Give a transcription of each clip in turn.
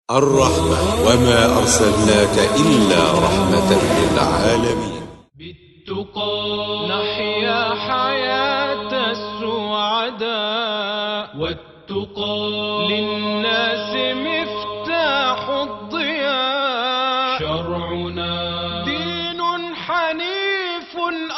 الرحمة وما أرسلناك إلا رحمة للعالمين بالتقى نحيا حياة السعداء والتقى للناس مفتاح الضياء شرعنا دين حنيف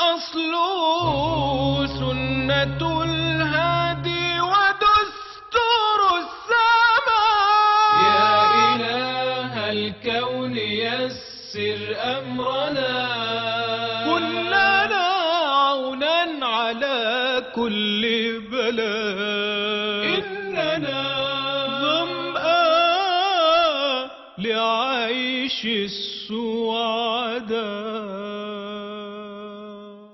أصله سنة الهادي ودستور السماء يا إله الكون يسر أمرنا كن لنا عونا على كل بلاء إننا ظمآن لعيش السعداء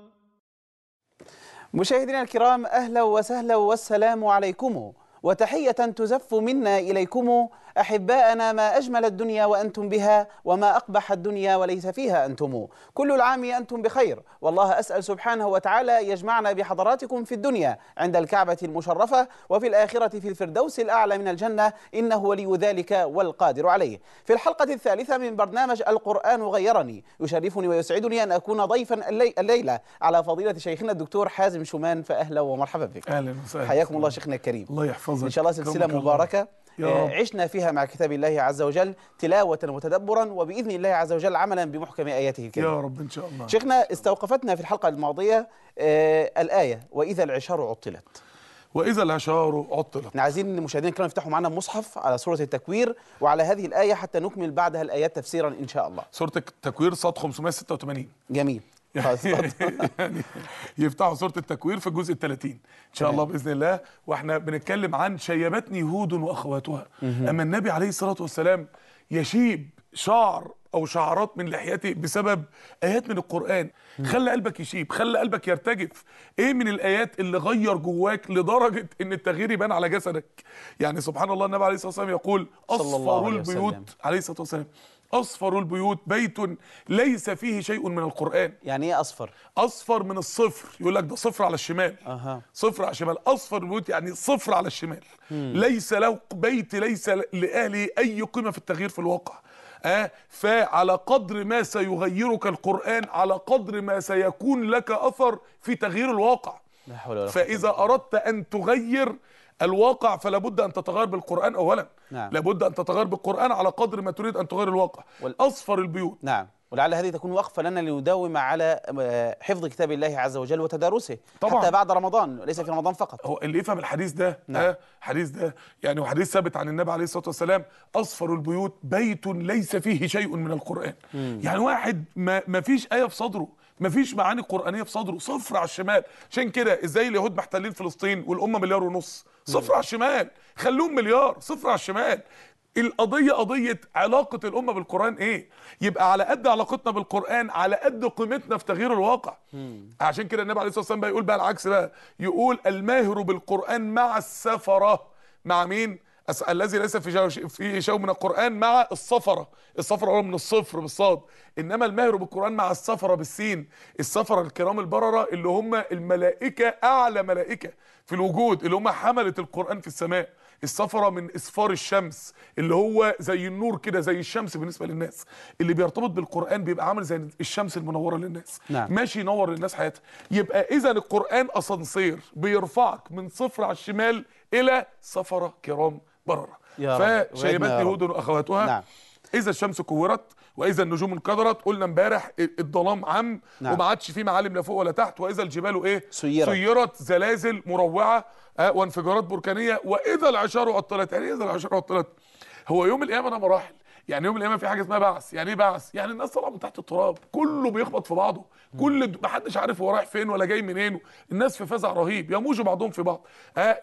مشاهدينا الكرام اهلا وسهلا والسلام عليكم وتحيه تزف منا اليكم احباءنا ما اجمل الدنيا وانتم بها وما اقبح الدنيا وليس فيها انتم كل العام انتم بخير والله اسال سبحانه وتعالى يجمعنا بحضراتكم في الدنيا عند الكعبه المشرفه وفي الاخره في الفردوس الاعلى من الجنه انه ولي ذلك والقادر عليه في الحلقه الثالثه من برنامج القران غيرني يشرفني ويسعدني ان اكون ضيفا اللي الليله على فضيله شيخنا الدكتور حازم شومان فاهلا ومرحبا بك اهلا وسهلا حياكم الله شيخنا الكريم الله يحفظك ان شاء الله سلسله كرمك الله. مباركه يا آه، رب. عشنا فيها مع كتاب الله عز وجل تلاوه وتدبرا وباذن الله عز وجل عملا بمحكم اياته الكريمه يا رب ان شاء الله شيخنا استوقفتنا في الحلقه الماضيه آه الايه واذا العشار عطلت واذا العشار عطلت احنا عايزين المشاهدين الكرام يفتحوا معنا المصحف على سوره التكوير وعلى هذه الايه حتى نكمل بعدها الايات تفسيرا ان شاء الله سوره التكوير صاد 586 جميل خلاص، اتفضل. يعني يفتحوا سوره التكوير في الجزء ال 30 ان شاء الله باذن الله واحنا بنتكلم عن شيبتني هود واخواتها اما النبي عليه الصلاه والسلام يشيب شعر او شعرات من لحيته بسبب ايات من القران خلى قلبك يشيب خلى قلبك يرتجف ايه من الايات اللي غير جواك لدرجه ان التغيير يبان على جسدك يعني سبحان الله النبي عليه الصلاه والسلام يقول صلى الله اصفر عليه وسلم. البيوت عليه الصلاه والسلام اصفر البيوت بيت ليس فيه شيء من القران يعني ايه اصفر اصفر من الصفر يقول لك ده صفر على الشمال أها. صفر على الشمال اصفر البيوت يعني صفر على الشمال ليس له بيت ليس لاهله اي قيمه في التغيير في الواقع آه فعلى قدر ما سيغيرك القرآن على قدر ما سيكون لك أثر في تغيير الواقع لا حول ولا قوه فإذا أردت أن تغير الواقع فلا بد أن تتغير بالقرآن أولا نعم. لابد أن تتغير بالقرآن على قدر ما تريد أن تغير الواقع وال- أصفر البيوت نعم ولعل هذه تكون وقفة لنا لنداوم على آه، حفظ كتاب الله عز وجل وتدارسه طبعاً. حتى بعد رمضان ليس في رمضان فقط هو اللي يفهم الحديث ده نعم. آه حديث ده يعني وحديث ثابت عن النبي عليه الصلاه والسلام اصفر البيوت بيت ليس فيه شيء من القران يعني واحد ما, ما فيش ايه في صدره ما فيش معاني قرانيه في صدره صفر على الشمال عشان كده ازاي اليهود محتلين فلسطين والامه مليار ونص صفر على الشمال خلوهم مليار صفر على الشمال القضية قضية علاقة الأمة بالقرآن إيه؟ يبقى على قد علاقتنا بالقرآن على قد قيمتنا في تغيير الواقع. عشان كده النبي عليه الصلاة والسلام بقى يقول بقى العكس بقى يقول الماهر بالقرآن مع السفرة مع مين؟ أس- الذي ليس في جو في شيء من القرآن مع الصفرة، الصفرة هو من الصفر بالصاد، إنما الماهر بالقرآن مع السفرة بالسين، السفرة الكرام البررة اللي هم الملائكة أعلى ملائكة في الوجود اللي هم حملة القرآن في السماء. السفرة من اسفار الشمس اللي هو زي النور كده زي الشمس بالنسبة للناس اللي بيرتبط بالقرآن بيبقى عامل زي الشمس المنورة للناس نعم. ماشي ينور للناس حياتها يبقى اذا القرآن اسانسير بيرفعك من صفر على الشمال الى سفرة كرام بررة يا رب. وعدنا فشيبتني يا رب. هود واخواتها نعم. اذا الشمس كورت واذا النجوم انكدرت قلنا امبارح الظلام عم نعم. وما عادش فيه معالم لا فوق ولا تحت واذا الجبال ايه سيرت. سيرت زلازل مروعه آه وانفجارات بركانيه واذا العشار عطلت يعني إيه اذا العشار عطلت هو يوم القيامه ده مراحل يعني يوم القيامه في حاجه اسمها بعث يعني ايه بعث يعني الناس طالعه من تحت التراب كله بيخبط في بعضه كل ما حدش عارف هو رايح فين ولا جاي منين الناس في فزع رهيب يموج بعضهم في بعض آه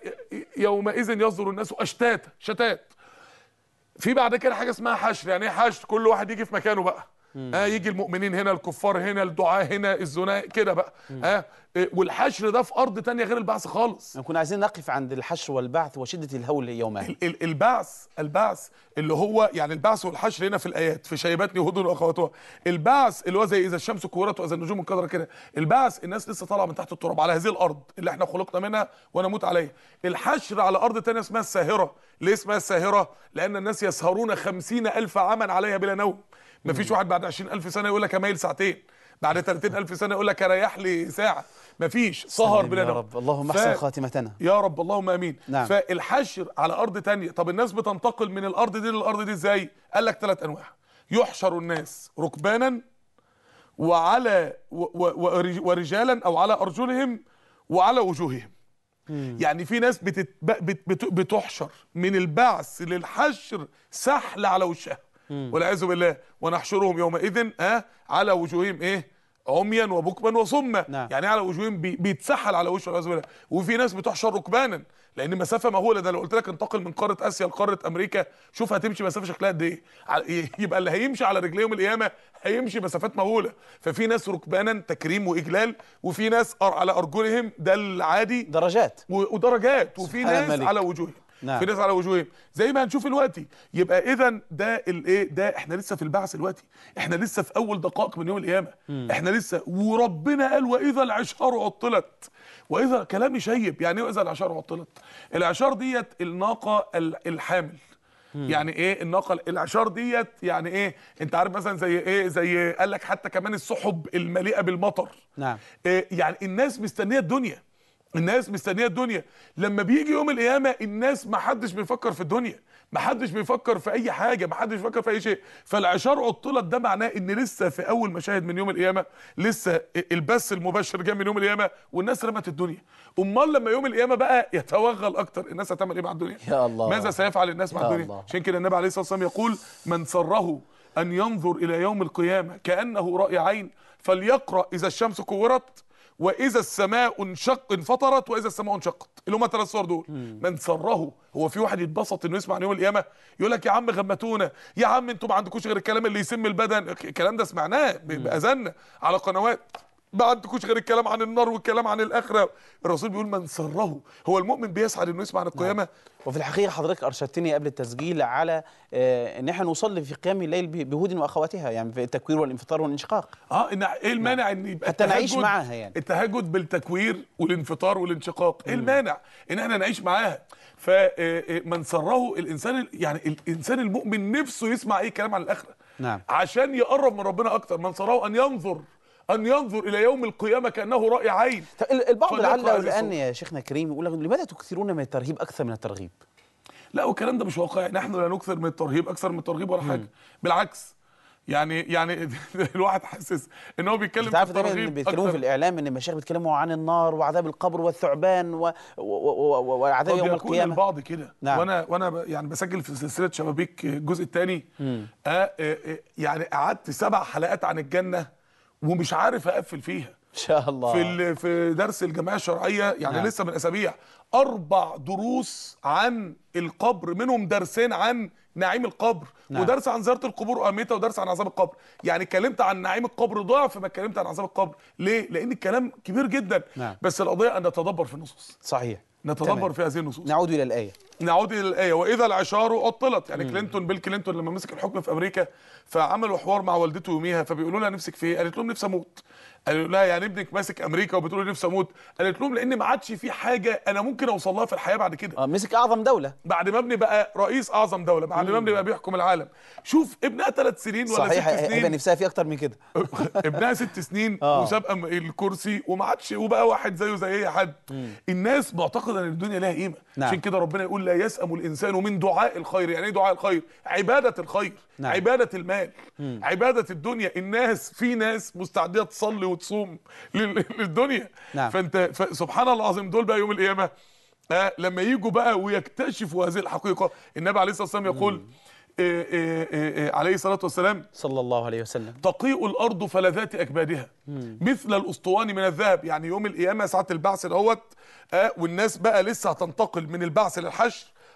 يومئذ يصدر الناس اشتاتا شتات في بعد كده حاجه اسمها حشر يعني ايه حشر كل واحد يجي في مكانه بقى اه يجي المؤمنين هنا الكفار هنا الدعاة هنا الزناء كده بقى اه إيه، والحشر ده في ارض تانية غير البعث خالص كنا عايزين نقف عند الحشر والبعث وشدة الهول يومها ال- ال- البعث البعث اللي هو يعني البعث والحشر هنا في الايات في شيبات يهود واخواتها البعث اللي هو زي اذا الشمس كورت واذا النجوم انكدرت كده البعث الناس لسه طالعه من تحت التراب على هذه الارض اللي احنا خلقنا منها ونموت عليها الحشر على ارض تانية اسمها الساهره ليه اسمها الساهره لان الناس يسهرون خمسين الف عاما عليها بلا نوم مفيش واحد بعد عشرين الف سنه يقول لك اميل ساعتين بعد 30 الف سنه يقول لك اريح لي ساعه مفيش سهر سلم بلا يا نوم رب اللهم ف- احسن خاتمتنا يا رب اللهم امين نعم. فالحشر على ارض تانية طب الناس بتنتقل من الارض دي للارض دي ازاي قال لك ثلاث انواع يحشر الناس ركبانا وعلى و و ورج- ورجالا او على ارجلهم وعلى وجوههم يعني في ناس بتت بت بت بتحشر من البعث للحشر سحل على وشها والعياذ بالله ونحشرهم يومئذ اه على وجوههم ايه عميا وبكما وصما نعم. يعني على وجوههم بي بيتسحل على وشه والعياذ بالله وفي ناس بتحشر ركبانا لان مسافه مهوله ده لو قلت لك انتقل من قاره اسيا لقاره امريكا شوف هتمشي مسافه شكلها قد ايه على- يبقى اللي هيمشي على رجليه يوم القيامه هيمشي مسافات مهوله ففي ناس ركبانا تكريم واجلال وفي ناس أر- على ارجلهم ده العادي درجات و- ودرجات وفي سبحان ناس الملك. على وجوههم نعم. في ناس على وجوههم زي ما هنشوف دلوقتي يبقى اذا ده الايه ده احنا لسه في البعث دلوقتي احنا لسه في اول دقائق من يوم القيامه احنا لسه وربنا قال واذا العشار عطلت واذا كلام شيب يعني ايه واذا العشار عطلت العشار ديت الناقه ال- الحامل يعني ايه الناقه العشار ديت يعني ايه انت عارف مثلا زي ايه زي قال لك حتى كمان السحب المليئه بالمطر نعم. إيه يعني الناس مستنيه الدنيا الناس مستنيه الدنيا لما بيجي يوم القيامه الناس ما حدش بيفكر في الدنيا ما حدش بيفكر في اي حاجه ما حدش بيفكر في اي شيء فالعشار عطلت ده معناه ان لسه في اول مشاهد من يوم القيامه لسه البث المباشر جاي من يوم القيامه والناس رمت الدنيا امال لما يوم القيامه بقى يتوغل اكتر الناس هتعمل ايه مع الدنيا يا الله. ماذا سيفعل الناس مع يا الدنيا الله. عشان كده النبي عليه الصلاه والسلام يقول من سره ان ينظر الى يوم القيامه كانه راي عين فليقرا اذا الشمس كورت واذا السماء انشق انفطرت واذا السماء انشقت اللي هم ثلاث صور دول من سره هو في واحد يتبسط انه يسمع عن يوم القيامه يقول لك يا عم غمتونا يا عم انتوا ما عندكوش غير الكلام اللي يسم البدن الكلام ده سمعناه ب- باذاننا على قنوات ما عندكوش غير الكلام عن النار والكلام عن الاخره الرسول بيقول من سره هو المؤمن بيسعد انه يسمع عن القيامه وفي الحقيقة حضرتك أرشدتني قبل التسجيل على آه، إن إحنا نصلي في قيام الليل ب- بهود وأخواتها يعني في التكوير والانفطار والانشقاق اه ان ايه المانع ان يبقى حتى نعيش التهجد- معاها يعني. التهجد بالتكوير والانفطار والانشقاق ايه المانع ان احنا نعيش معاها فمن سره الانسان ال- يعني الانسان المؤمن نفسه يسمع اي كلام عن الاخره نعم. عشان يقرب من ربنا اكتر من سره ان ينظر ان ينظر الى يوم القيامه كانه راي عين طب ال- البعض فليقرأ لعل هذه والآن الصورة. يا شيخنا الكريم يقول لك لماذا تكثرون من الترهيب أكثر من الترغيب؟ لا والكلام ده مش واقعي نحن لا نكثر من الترهيب اكثر من الترغيب ولا حاجه بالعكس يعني يعني الواحد حاسس ان هو بيتكلم انت عارف في دايما الترغيب إن بيتكلموا في أكتر. الاعلام ان المشايخ بيتكلموا عن النار وعذاب القبر والثعبان و... و... و... و... وعذاب قد يوم يكون القيامه البعض كده نعم. وانا وانا ب- يعني بسجل في سلسله شبابيك الجزء الثاني آه آه آه، يعني قعدت سبع حلقات عن الجنه ومش عارف اقفل فيها ان شاء الله في ال- في درس الجمعيه الشرعيه يعني نعم. لسه من اسابيع اربع دروس عن القبر منهم درسين عن نعيم القبر نعم. ودرس عن زياره القبور واهميتها ودرس عن عذاب القبر يعني اتكلمت عن نعيم القبر ضعف ما اتكلمت عن عذاب القبر ليه لان الكلام كبير جدا نعم. بس القضيه ان نتدبر في النصوص صحيح نتدبر تمام. في هذه النصوص نعود الى الايه نعود الى الايه واذا العشار عطلت يعني كلينتون بيل كلينتون لما مسك الحكم في امريكا فعملوا حوار مع والدته يوميها فبيقولوا لها نفسك في ايه قالت لهم نفسي اموت قالوا لها يعني ابنك ماسك امريكا وبتقول لي نفسي اموت قالت لهم لان ما عادش في حاجه انا ممكن اوصل لها في الحياه بعد كده آه مسك اعظم دوله بعد ما ابني بقى رئيس اعظم دوله بعد ما ابني بقى بيحكم العالم شوف ابنها ثلاث سنين ولا صحيح ست هيبقى سنين نفسها في اكتر من كده ابنها ست سنين آه. وساب أم- الكرسي وما عادش وبقى واحد زيه زي اي حد الناس معتقده ان الدنيا لها قيمه نعم. عشان كده ربنا يقول لا يسأم الانسان من دعاء الخير يعني ايه دعاء الخير عباده الخير نعم. عباده المال عباده الدنيا الناس في ناس مستعده تصلي وتصوم لل- للدنيا نعم. فانت ف- سبحان الله العظيم دول بقى يوم القيامه آه لما يجوا بقى ويكتشفوا هذه الحقيقه النبي عليه الصلاه والسلام يقول آه آه آه آه عليه الصلاه والسلام صلى الله عليه وسلم تقيء الارض فلذات اكبادها مثل الاسطوان من الذهب يعني يوم القيامه ساعه البعث دوت آه والناس بقى لسه هتنتقل من البعث للحشر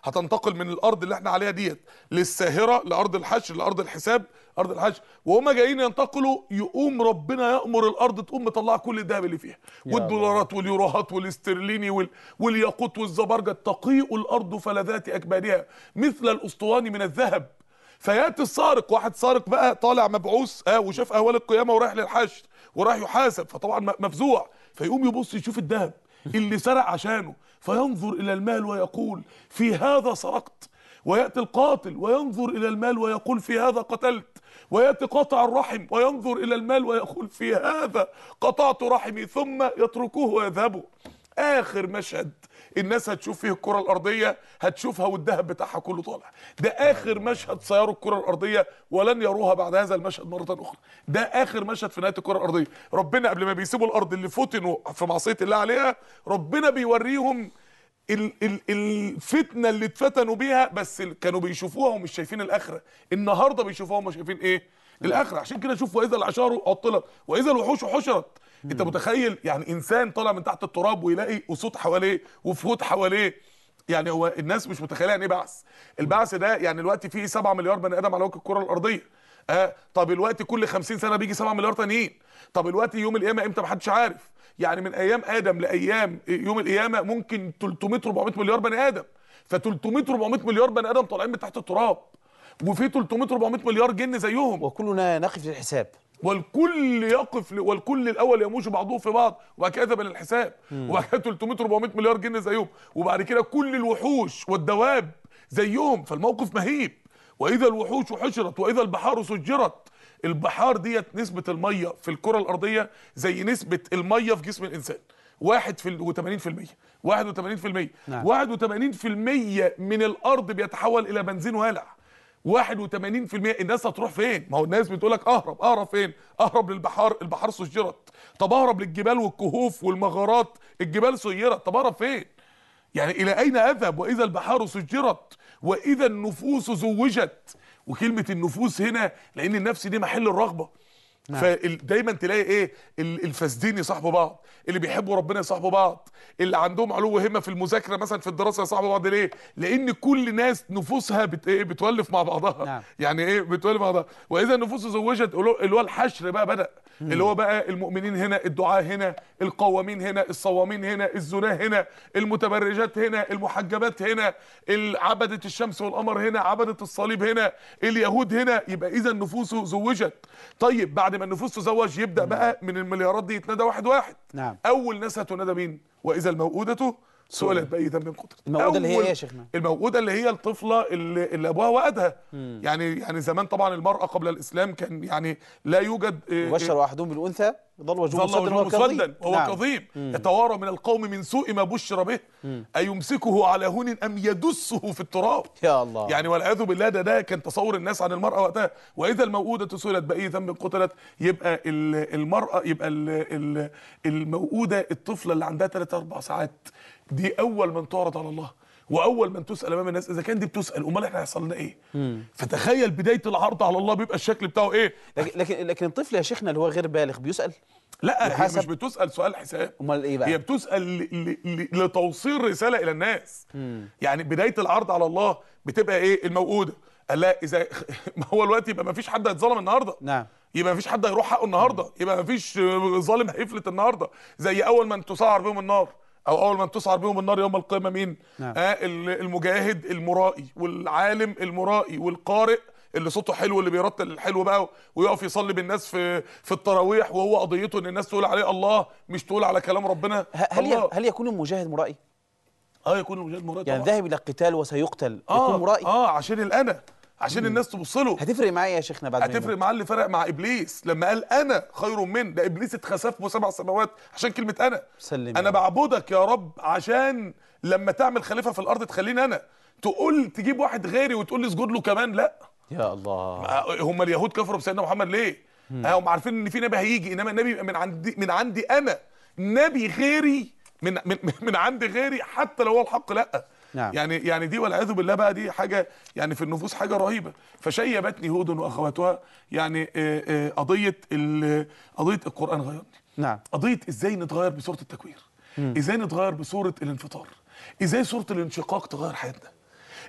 هتنتقل من الارض اللي احنا عليها ديت للساهره لارض الحشر لارض الحساب ارض الحشر وهم جايين ينتقلوا يقوم ربنا يامر الارض تقوم مطلعه كل الذهب اللي فيها والدولارات واليوروهات والاسترليني وال... والياقوت والزبرجد تقيء الارض فلذات اكبادها مثل الاسطوان من الذهب فياتي السارق واحد سارق بقى طالع مبعوث اه وشاف اهوال القيامه ورايح للحشر وراح يحاسب فطبعا م- مفزوع فيقوم يبص يشوف الذهب اللي سرق عشانه فينظر الى المال ويقول في هذا سرقت وياتي القاتل وينظر الى المال ويقول في هذا قتلت وياتي قاطع الرحم وينظر الى المال ويقول في هذا قطعت رحمي ثم يتركوه ويذهبوا اخر مشهد الناس هتشوف فيه الكره الارضيه هتشوفها والذهب بتاعها كله طالع ده اخر مشهد سيروا الكره الارضيه ولن يروها بعد هذا المشهد مره اخرى ده اخر مشهد في نهايه الكره الارضيه ربنا قبل ما بيسيبوا الارض اللي فتنوا في معصيه الله عليها ربنا بيوريهم ال ال الفتنه اللي اتفتنوا بيها بس ال- كانوا بيشوفوها ومش شايفين الاخره النهارده بيشوفوها ومش شايفين ايه الاخره عشان كده شوف واذا العشار عطلت واذا الوحوش حشرت انت متخيل يعني انسان طالع من تحت التراب ويلاقي اسود حواليه وفهود حواليه يعني هو الناس مش متخيله يعني ايه بعث البعث ده يعني دلوقتي فيه 7 مليار بني ادم على وجه الكره الارضيه اه طب الوقت كل 50 سنه بيجي 7 مليار تانيين طب الوقت يوم القيامه امتى محدش عارف يعني من ايام ادم لايام يوم القيامه ممكن 300 400 مليار بني ادم ف 300 400 مليار بني ادم طالعين من تحت التراب وفي 300 400 مليار جن زيهم وكلنا نقف للحساب والكل يقف ل- والكل الاول يموج بعضهم في بعض وبعد كده يذهب الى الحساب وبعد كده 300 400 مليار جن زيهم وبعد كده كل الوحوش والدواب زيهم فالموقف مهيب واذا الوحوش حشرت واذا البحار سجرت البحار ديت نسبه الميه في الكره الارضيه زي نسبه الميه في جسم الانسان واحد في ال- و80% 81% نعم. 81% من الارض بيتحول الى بنزين والع 81% الناس هتروح فين؟ ما هو الناس بتقول لك اهرب اهرب فين؟ اهرب للبحار البحار سجرت طب اهرب للجبال والكهوف والمغارات الجبال سيرت طب اهرب فين؟ يعني الى اين اذهب واذا البحار سجرت واذا النفوس زوجت وكلمه النفوس هنا لان النفس دي محل الرغبه نعم. فدايما تلاقي ايه ال- الفاسدين يصاحبوا بعض اللي بيحبوا ربنا يصاحبوا بعض اللي عندهم علو همه في المذاكره مثلا في الدراسه يصاحبوا بعض ليه لان كل ناس نفوسها بت ايه بتولف مع بعضها نعم. يعني ايه بتولف مع بعضها واذا النفوس زوجت اللي هو الحشر بقى بدا اللي هو بقى المؤمنين هنا الدعاء هنا القوامين هنا الصوامين هنا الزناه هنا المتبرجات هنا المحجبات هنا عبدة الشمس والقمر هنا عبدة الصليب هنا اليهود هنا يبقى اذا النفوس زوجت طيب بعد ما النفوس تزوج يبدا بقى من المليارات دي يتنادى واحد واحد نعم. اول ناس هتنادى مين واذا الموءودة سئلت باي ذنب قتلت الموءودة اللي هي أول- إيه يا شيخنا؟ الموءودة اللي هي الطفلة اللي, اللي ابوها وأدها يعني يعني زمان طبعا المرأة قبل الاسلام كان يعني لا يوجد إيه، يبشر احدهم بالانثى ظل وجهه ظل مسودا وجهه وهو كظيم مسودا وهو نعم. كظيم يتوارى من القوم من سوء ما بشر به أيمسكه على هون أم يدسه في التراب يا الله يعني والعياذ بالله ده ده كان تصور الناس عن المرأة وقتها وإذا الموءودة سئلت بأي ذنب قتلت يبقى ال- المرأة يبقى ال- ال- الموءودة الطفلة اللي عندها 3 4 ساعات دي أول من تعرض على الله واول من تسال امام الناس اذا كان دي بتسال امال احنا هيحصل لنا ايه فتخيل بدايه العرض على الله بيبقى الشكل بتاعه ايه لكن لكن لكن الطفل يا شيخنا اللي هو غير بالغ بيسال لا هي يحاسب؟ مش بتسال سؤال حساب امال ايه بقى هي بتسال ل- ل- لتوصيل رساله الى الناس يعني بدايه العرض على الله بتبقى ايه الموءوده قال لا اذا ما هو الوقت يبقى ما فيش حد هيتظلم النهارده نعم. يبقى ما فيش حد هيروح حقه النهارده يبقى ما فيش ظالم هيفلت النهارده زي اول من تسعر بهم النار او اول من تسعر بهم النار يوم القيامه مين نعم. آه ال- المجاهد المرائي والعالم المرائي والقارئ اللي صوته حلو اللي بيرتل الحلو بقى ويقف يصلي بالناس في في التراويح وهو قضيته ان الناس تقول عليه الله مش تقول على كلام ربنا ه- هل الله ي- هل يكون المجاهد مرائي اه يكون المجاهد مرائي يعني طبعا ذاهب الى القتال وسيقتل اه يكون مرائي اه عشان الانا عشان الناس تبص له هتفرق معايا يا شيخنا بعد ما هتفرق يموت؟ معاه اللي فرق مع ابليس لما قال انا خير من ده ابليس اتخسف بسبع سماوات عشان كلمه انا سلم يا انا رب. بعبدك يا رب عشان لما تعمل خليفه في الارض تخليني انا تقول تجيب واحد غيري وتقول لي اسجد له كمان لا يا الله آه، هم اليهود كفروا بسيدنا محمد ليه آه، هم عارفين ان في نبي هيجي انما النبي يبقى من عندي من عندي انا نبي غيري من من من عند غيري حتى لو هو الحق لا نعم. يعني يعني دي والعياذ بالله بقى دي حاجه يعني في النفوس حاجه رهيبه فشيبتني هود واخواتها يعني آه، آه، قضيه ال- قضيه القران غيرني نعم قضيه ازاي نتغير بصوره التكوير ازاي نتغير بصوره الانفطار ازاي صوره الانشقاق تغير حياتنا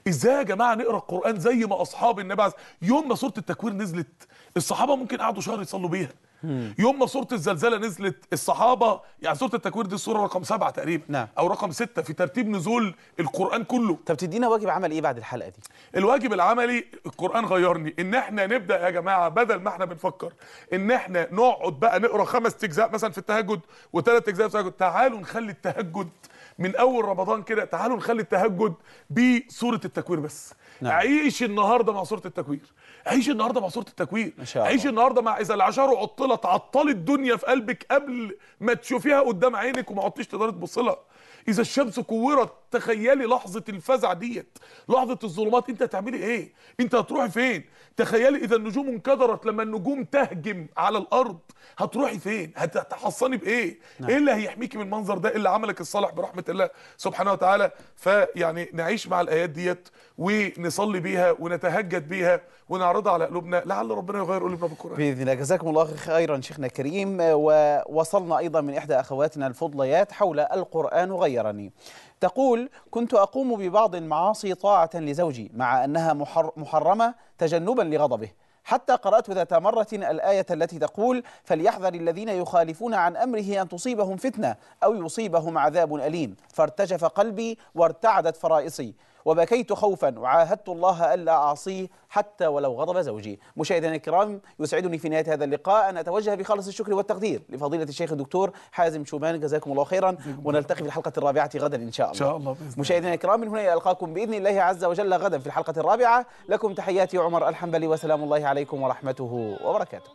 ازاي يا جماعه نقرا القران زي ما اصحاب النبي عليه يوم ما سوره التكوير نزلت الصحابه ممكن قعدوا شهر يصلوا بيها يوم ما سوره الزلزله نزلت الصحابه يعني سوره التكوير دي السوره رقم سبعة تقريبا نعم. او رقم ستة في ترتيب نزول القران كله طب تدينا واجب عمل ايه بعد الحلقه دي الواجب العملي القران غيرني ان احنا نبدا يا جماعه بدل ما احنا بنفكر ان احنا نقعد بقى نقرا خمس اجزاء مثلا في التهجد وثلاث اجزاء في التهجد تعالوا نخلي التهجد من اول رمضان كده تعالوا نخلي التهجد بسوره التكوير بس نعم. عيش النهارده مع سوره التكوير عيش النهارده مع سوره التكوير ما شاء الله. عيش النهارده مع اذا العشر عطلت عطلت الدنيا في قلبك قبل ما تشوفيها قدام عينك وما عدتيش تقدري تبص لها اذا الشمس كورت تخيلي لحظه الفزع ديت لحظه الظلمات انت هتعملي ايه انت هتروحي فين تخيلي اذا النجوم انكدرت لما النجوم تهجم على الارض هتروحي فين هتحصني بايه نعم. ايه اللي هيحميكي من المنظر ده اللي عملك الصالح برحمه الله سبحانه وتعالى فيعني نعيش مع الايات ديت ونصلي بيها ونتهجد بيها ونعرضها على قلوبنا لعل ربنا يغير قلوبنا بالقران باذن الله جزاكم الله خيرا شيخنا الكريم ووصلنا ايضا من احدى اخواتنا الفضليات حول القران غيرني تقول كنت اقوم ببعض المعاصي طاعه لزوجي مع انها محر محرمه تجنبا لغضبه حتى قرأت ذات مرة الآية التي تقول فليحذر الذين يخالفون عن أمره أن تصيبهم فتنة أو يصيبهم عذاب أليم فارتجف قلبي وارتعدت فرائصي وبكيت خوفا وعاهدت الله ألا أعصيه حتى ولو غضب زوجي مشاهدينا الكرام يسعدني في نهاية هذا اللقاء أن أتوجه بخالص الشكر والتقدير لفضيلة الشيخ الدكتور حازم شومان جزاكم الله خيرا ونلتقي في الحلقة الرابعة غدا إن شاء الله ان شاء الله باذن الله مشاهدينا الكرام من هنا ألقاكم بإذن الله عز وجل غدا في الحلقة الرابعة لكم تحياتي عمر الحنبلي وسلام الله عليكم ورحمته وبركاته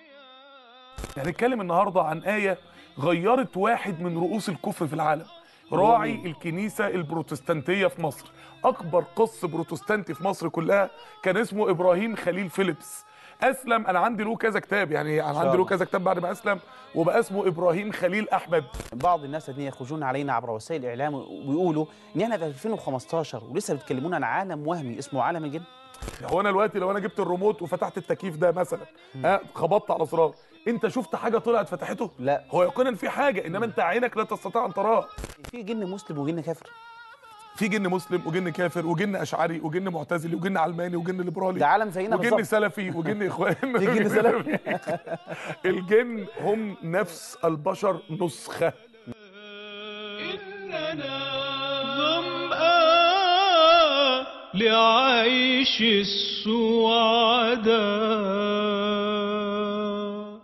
هنتكلم النهارده عن آية غيرت واحد من رؤوس الكفر في العالم راعي الكنيسة البروتستانتية في مصر أكبر قس بروتستانتي في مصر كلها كان اسمه إبراهيم خليل فيليبس أسلم أنا عندي له كذا كتاب يعني أنا عندي له الله. كذا كتاب بعد ما أسلم وبقى اسمه إبراهيم خليل أحمد بعض الناس الذين يخرجون علينا عبر وسائل الاعلام ويقولوا ان احنا في 2015 ولسه بيتكلمون عن عالم وهمي اسمه عالم الجن هو أنا دلوقتي لو أنا جبت الريموت وفتحت التكييف ده مثلا ها خبطت على زرار أنت شفت حاجة طلعت فتحته؟ لا. هو يقينا في حاجة إنما أنت عينك لا تستطيع أن تراه في جن مسلم وجن كافر في جن مسلم وجن كافر وجن اشعري وجن معتزلي وجن علماني وجن ليبرالي ده عالم زينا وجن بالظبط سلفي وجن اخوان في جن سلفي. الجن هم نفس البشر نسخه إننا ظمآن لعيش السعداء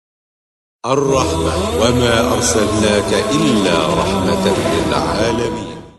الرحمة وما أرسلناك إلا رحمة للعالمين